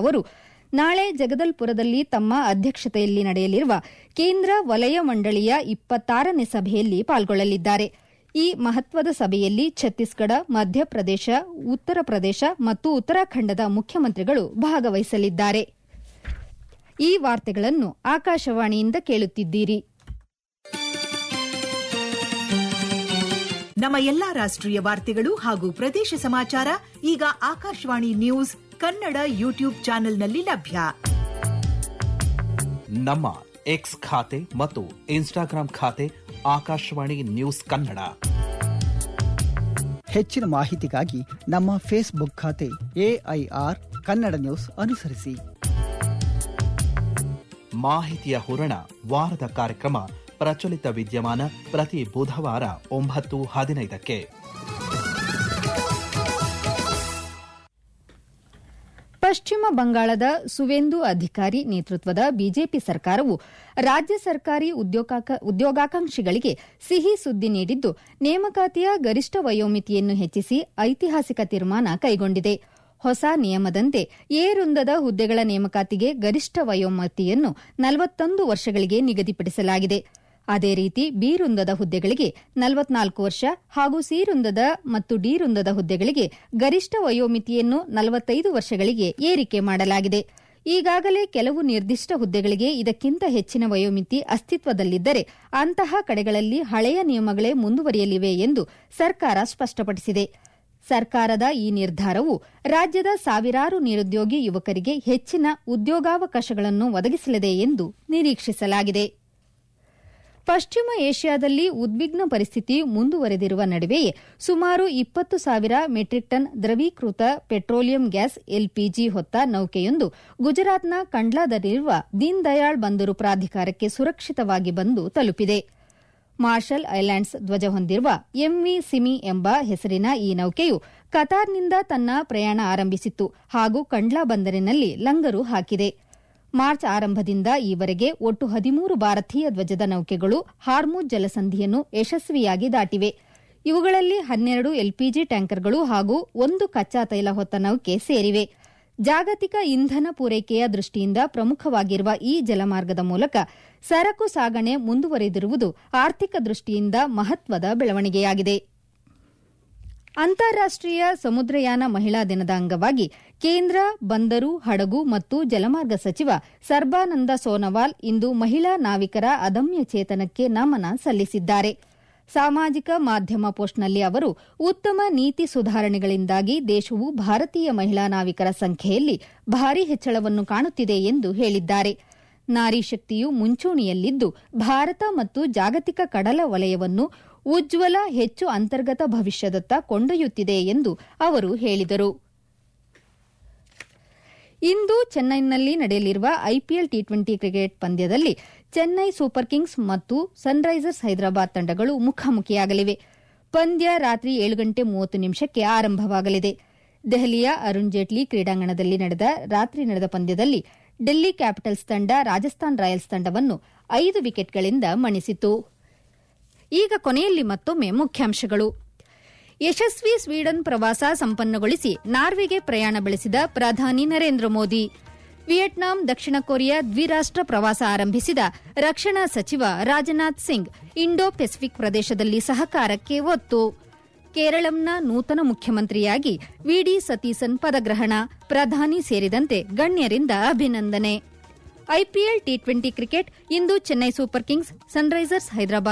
ಅವರು ನಾಳೆ ಜಗದಲ್ಪುರದಲ್ಲಿ ತಮ್ಮ ಅಧ್ಯಕ್ಷತೆಯಲ್ಲಿ ನಡೆಯಲಿರುವ ಕೇಂದ್ರ ವಲಯ ಮಂಡಳಿಯ ಇಪ್ಪತ್ತಾರನೇ ಸಭೆಯಲ್ಲಿ ಪಾಲ್ಗೊಳ್ಳಲಿದ್ದಾರೆ ಈ ಮಹತ್ವದ ಸಭೆಯಲ್ಲಿ ಛತ್ತೀಸ್ಗಢ ಮಧ್ಯಪ್ರದೇಶ ಉತ್ತರ ಪ್ರದೇಶ ಮತ್ತು ಉತ್ತರಾಖಂಡದ ಮುಖ್ಯಮಂತ್ರಿಗಳು ಭಾಗವಹಿಸಲಿದ್ದಾರೆ ಈ ವಾರ್ತೆಗಳನ್ನು ಆಕಾಶವಾಣಿಯಿಂದ ಕೇಳುತ್ತಿದ್ದೀರಿ ನಮ್ಮ ಎಲ್ಲಾ ರಾಷ್ಟ್ರೀಯ ವಾರ್ತೆಗಳು ಹಾಗೂ ಪ್ರದೇಶ ಸಮಾಚಾರ ಈಗ ಆಕಾಶವಾಣಿ ನ್ಯೂಸ್ ಕನ್ನಡ ಯೂಟ್ಯೂಬ್ ಚಾನೆಲ್ನಲ್ಲಿ ಲಭ್ಯ ನಮ್ಮ ಎಕ್ಸ್ ಖಾತೆ ಮತ್ತು ಇನ್ಸ್ಟಾಗ್ರಾಂ ಖಾತೆ ಆಕಾಶವಾಣಿ ನ್ಯೂಸ್ ಕನ್ನಡ ಹೆಚ್ಚಿನ ಮಾಹಿತಿಗಾಗಿ ನಮ್ಮ ಫೇಸ್ಬುಕ್ ಖಾತೆ ಎಐಆರ್ ಕನ್ನಡ ನ್ಯೂಸ್ ಅನುಸರಿಸಿ ಮಾಹಿತಿಯ ಹೂರಣ ವಾರದ ಕಾರ್ಯಕ್ರಮ ಪ್ರಚಲಿತ ವಿದ್ಯಮಾನ ಪ್ರತಿ ಬುಧವಾರ ಒಂಬತ್ತು ಹದಿನೈದಕ್ಕೆ ಪಶ್ಚಿಮ ಬಂಗಾಳದ ಸುವೇಂದು ಅಧಿಕಾರಿ ನೇತೃತ್ವದ ಬಿಜೆಪಿ ಸರ್ಕಾರವು ರಾಜ್ಯ ಸರ್ಕಾರಿ ಉದ್ಯೋಗಾಕಾಂಕ್ಷಿಗಳಿಗೆ ಸಿಹಿ ಸುದ್ದಿ ನೀಡಿದ್ದು ನೇಮಕಾತಿಯ ಗರಿಷ್ಠ ವಯೋಮಿತಿಯನ್ನು ಹೆಚ್ಚಿಸಿ ಐತಿಹಾಸಿಕ ತೀರ್ಮಾನ ಕೈಗೊಂಡಿದೆ ಹೊಸ ನಿಯಮದಂತೆ ಎ ವೃಂದದ ಹುದ್ದೆಗಳ ನೇಮಕಾತಿಗೆ ಗರಿಷ್ಠ ವಯೋಮಿತಿಯನ್ನು ನಲವತ್ತೊಂದು ವರ್ಷಗಳಿಗೆ ನಿಗದಿಪಡಿಸಲಾಗಿದೆ ಅದೇ ರೀತಿ ಬಿ ವೃಂದದ ಹುದ್ದೆಗಳಿಗೆ ನಲವತ್ನಾಲ್ಕು ವರ್ಷ ಹಾಗೂ ಸಿ ವೃಂದದ ಮತ್ತು ಡಿ ವೃಂದದ ಹುದ್ದೆಗಳಿಗೆ ಗರಿಷ್ಠ ವಯೋಮಿತಿಯನ್ನು ನಲವತ್ತೈದು ವರ್ಷಗಳಿಗೆ ಏರಿಕೆ ಮಾಡಲಾಗಿದೆ ಈಗಾಗಲೇ ಕೆಲವು ನಿರ್ದಿಷ್ಟ ಹುದ್ದೆಗಳಿಗೆ ಇದಕ್ಕಿಂತ ಹೆಚ್ಚಿನ ವಯೋಮಿತಿ ಅಸ್ತಿತ್ವದಲ್ಲಿದ್ದರೆ ಅಂತಹ ಕಡೆಗಳಲ್ಲಿ ಹಳೆಯ ನಿಯಮಗಳೇ ಮುಂದುವರಿಯಲಿವೆ ಎಂದು ಸರ್ಕಾರ ಸ್ಪಷ್ಟಪಡಿಸಿದೆ ಸರ್ಕಾರದ ಈ ನಿರ್ಧಾರವು ರಾಜ್ಯದ ಸಾವಿರಾರು ನಿರುದ್ಯೋಗಿ ಯುವಕರಿಗೆ ಹೆಚ್ಚಿನ ಉದ್ಯೋಗಾವಕಾಶಗಳನ್ನು ಒದಗಿಸಲಿದೆ ಎಂದು ನಿರೀಕ್ಷಿಸಲಾಗಿದೆ ಪಶ್ಚಿಮ ಏಷ್ಯಾದಲ್ಲಿ ಉದ್ವಿಗ್ನ ಪರಿಸ್ಥಿತಿ ಮುಂದುವರೆದಿರುವ ನಡುವೆಯೇ ಸುಮಾರು ಇಪ್ಪತ್ತು ಸಾವಿರ ಮೆಟ್ರಿಕ್ ಟನ್ ದ್ರವೀಕೃತ ಪೆಟ್ರೋಲಿಯಂ ಗ್ಯಾಸ್ ಎಲ್ಪಿಜಿ ಹೊತ್ತ ನೌಕೆಯೊಂದು ಗುಜರಾತ್ನ ಕಂಡ್ಲಾದಲ್ಲಿರುವ ದೀನ್ ದಯಾಳ್ ಬಂದರು ಪ್ರಾಧಿಕಾರಕ್ಕೆ ಸುರಕ್ಷಿತವಾಗಿ ಬಂದು ತಲುಪಿದೆ ಮಾರ್ಷಲ್ ಐಲ್ಯಾಂಡ್ಸ್ ಧ್ವಜ ಹೊಂದಿರುವ ಎಂವಿ ಸಿಮಿ ಎಂಬ ಹೆಸರಿನ ಈ ನೌಕೆಯು ಕತಾರ್ನಿಂದ ತನ್ನ ಪ್ರಯಾಣ ಆರಂಭಿಸಿತ್ತು ಹಾಗೂ ಕಂಡ್ಲಾ ಬಂದರಿನಲ್ಲಿ ಲಂಗರು ಹಾಕಿದೆ ಮಾರ್ಚ್ ಆರಂಭದಿಂದ ಈವರೆಗೆ ಒಟ್ಟು ಹದಿಮೂರು ಭಾರತೀಯ ಧ್ವಜದ ನೌಕೆಗಳು ಹಾರ್ಮುಜ್ ಜಲಸಂಧಿಯನ್ನು ಯಶಸ್ವಿಯಾಗಿ ದಾಟಿವೆ ಇವುಗಳಲ್ಲಿ ಹನ್ನೆರಡು ಎಲ್ಪಿಜಿ ಟ್ಯಾಂಕರ್ಗಳು ಹಾಗೂ ಒಂದು ಕಚ್ಚಾ ತೈಲ ಹೊತ್ತ ನೌಕೆ ಸೇರಿವೆ ಜಾಗತಿಕ ಇಂಧನ ಪೂರೈಕೆಯ ದೃಷ್ಟಿಯಿಂದ ಪ್ರಮುಖವಾಗಿರುವ ಈ ಜಲಮಾರ್ಗದ ಮೂಲಕ ಸರಕು ಸಾಗಣೆ ಮುಂದುವರೆದಿರುವುದು ಆರ್ಥಿಕ ದೃಷ್ಟಿಯಿಂದ ಮಹತ್ವದ ಬೆಳವಣಿಗೆಯಾಗಿದೆ ಅಂತಾರಾಷ್ಟೀಯ ಸಮುದ್ರಯಾನ ಮಹಿಳಾ ದಿನದ ಅಂಗವಾಗಿ ಕೇಂದ್ರ ಬಂದರು ಹಡಗು ಮತ್ತು ಜಲಮಾರ್ಗ ಸಚಿವ ಸರ್ಬಾನಂದ ಸೋನೋವಾಲ್ ಇಂದು ಮಹಿಳಾ ನಾವಿಕರ ಅದಮ್ಯ ಚೇತನಕ್ಕೆ ನಮನ ಸಲ್ಲಿಸಿದ್ದಾರೆ ಸಾಮಾಜಿಕ ಮಾಧ್ಯಮ ಪೋಸ್ಟ್ನಲ್ಲಿ ಅವರು ಉತ್ತಮ ನೀತಿ ಸುಧಾರಣೆಗಳಿಂದಾಗಿ ದೇಶವು ಭಾರತೀಯ ಮಹಿಳಾ ನಾವಿಕರ ಸಂಖ್ಯೆಯಲ್ಲಿ ಭಾರೀ ಹೆಚ್ಚಳವನ್ನು ಕಾಣುತ್ತಿದೆ ಎಂದು ಹೇಳಿದ್ದಾರೆ ನಾರಿ ಶಕ್ತಿಯು ಮುಂಚೂಣಿಯಲ್ಲಿದ್ದು ಭಾರತ ಮತ್ತು ಜಾಗತಿಕ ಕಡಲ ವಲಯವನ್ನು ಉಜ್ವಲ ಹೆಚ್ಚು ಅಂತರ್ಗತ ಭವಿಷ್ಯದತ್ತ ಕೊಂಡೊಯ್ಯುತ್ತಿದೆ ಎಂದು ಅವರು ಹೇಳಿದರು ಇಂದು ಚೆನ್ನೈನಲ್ಲಿ ನಡೆಯಲಿರುವ ಐಪಿಎಲ್ ಟಿ ಟ್ವೆಂಟಿ ಕ್ರಿಕೆಟ್ ಪಂದ್ಯದಲ್ಲಿ ಚೆನ್ನೈ ಸೂಪರ್ ಕಿಂಗ್ಸ್ ಮತ್ತು ಸನ್ರೈಸರ್ಸ್ ಹೈದರಾಬಾದ್ ತಂಡಗಳು ಮುಖಾಮುಖಿಯಾಗಲಿವೆ ಪಂದ್ಯ ರಾತ್ರಿ ಏಳು ಗಂಟೆ ಮೂವತ್ತು ನಿಮಿಷಕ್ಕೆ ಆರಂಭವಾಗಲಿದೆ ದೆಹಲಿಯ ಅರುಣ್ ಜೇಟ್ಲಿ ಕ್ರೀಡಾಂಗಣದಲ್ಲಿ ನಡೆದ ರಾತ್ರಿ ನಡೆದ ಪಂದ್ಯದಲ್ಲಿ ಡೆಲ್ಲಿ ಕ್ಯಾಪಿಟಲ್ಸ್ ತಂಡ ರಾಜಸ್ಥಾನ್ ರಾಯಲ್ಸ್ ತಂಡವನ್ನು ಐದು ವಿಕೆಟ್ಗಳಿಂದ ಮಣಿಸಿತು ಈಗ ಕೊನೆಯಲ್ಲಿ ಮತ್ತೊಮ್ಮೆ ಮುಖ್ಯಾಂಶಗಳು ಯಶಸ್ವಿ ಸ್ವೀಡನ್ ಪ್ರವಾಸ ಸಂಪನ್ನಗೊಳಿಸಿ ನಾರ್ವೆಗೆ ಪ್ರಯಾಣ ಬೆಳೆಸಿದ ಪ್ರಧಾನಿ ನರೇಂದ್ರ ಮೋದಿ ವಿಯೆಟ್ನಾಂ ದಕ್ಷಿಣ ಕೊರಿಯಾ ದ್ವಿರಾಷ್ಟ ಪ್ರವಾಸ ಆರಂಭಿಸಿದ ರಕ್ಷಣಾ ಸಚಿವ ರಾಜನಾಥ್ ಸಿಂಗ್ ಇಂಡೋ ಪೆಸಿಫಿಕ್ ಪ್ರದೇಶದಲ್ಲಿ ಸಹಕಾರಕ್ಕೆ ಒತ್ತು ಕೇರಳಂನ ನೂತನ ಮುಖ್ಯಮಂತ್ರಿಯಾಗಿ ವಿಡಿ ಸತೀಸನ್ ಪದಗ್ರಹಣ ಪ್ರಧಾನಿ ಸೇರಿದಂತೆ ಗಣ್ಯರಿಂದ ಅಭಿನಂದನೆ ಐಪಿಎಲ್ ಟಿ ಟ್ವೆಂಟಿ ಕ್ರಿಕೆಟ್ ಇಂದು Chennai Super Kings Sunrisers Hyderabad